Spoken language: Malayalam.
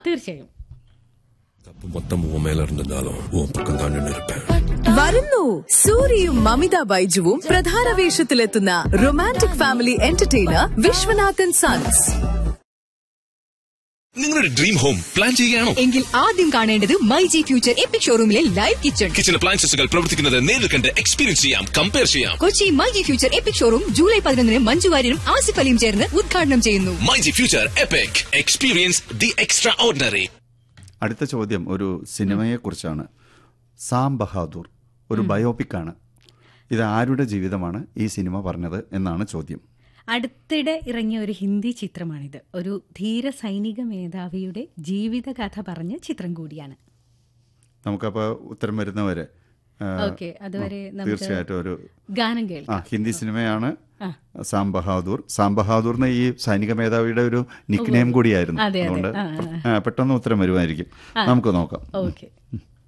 തീർച്ചയായും தப்பு மொத்தம் உன் மேல இருந்திருந்தாலும் உன் பக்கம் தான் நின்று இருப்பேன் വരുന്നു സൂര്യയും മമിത ബൈജുവും പ്രധാന വേഷത്തിലെത്തുന്ന romantic family entertainer Viswanathan sons നിങ്ങളുടെ ഡ്രീം ഹോം പ്ലാൻ ചെയ്യുകയാണോ എങ്കിൽ ആദ്യം കാണേണ്ടത് മൈ ജി ഫ്യൂച്ചർ എപ്പിക് ഷോറൂമിലെ ലൈവ് കിച്ചൺ കിച്ചൺ അപ്ലയൻസസുകൾ പ്രവർത്തിക്കുന്നത് നേരിൽ കണ്ട് എക്സ്പീരിയൻസ് ചെയ്യാം കമ്പയർ ചെയ്യാം Kochi my G future epic showroom July പതിനൊന്നിന് മഞ്ജു വാര്യരും ആസിഫ് അലിയും ചേർന്ന് ഉദ്ഘാടനം ചെയ്യുന്നു my G future epic experience the extraordinary അടുത്ത ചോദ്യം ഒരു സിനിമയെക്കുറിച്ചാണ് സാം ബഹാദൂർ ഒരു ബയോപിക്കാണ് ഇത് ആരുടെ ജീവിതമാണ് ഈ സിനിമ പറഞ്ഞത് എന്നാണ് ചോദ്യം അടുത്തിടെ ഇറങ്ങിയ ഒരു ഹിന്ദി ചിത്രമാണിത് ഒരു ധീര സൈനിക മേധാവിയുടെ ജീവിതകഥ പറഞ്ഞ ചിത്രം കൂടിയാണ് നമുക്കപ്പോൾ ഉത്തരം വരുന്നവരെ ആ, ഓക്കെ അതുവരെ ആ, നമുക്ക് തീർച്ചയായിട്ടും ഒരു ഗാനം ആ കേൾക്കാം ഹിന്ദി സിനിമയാണ് സാം ബഹാദൂർ സാം ബഹാദൂറിന് ഈ സൈനിക മേധാവിയുടെ ഒരു നിക് നെയിം കൂടിയായിരുന്നു അതെ, അതെ. അതുകൊണ്ട് ആ, ആ, പെട്ടെന്ന് ഉത്തരം വരുമായിരിക്കും നമുക്ക് നോക്കാം ഓക്കെ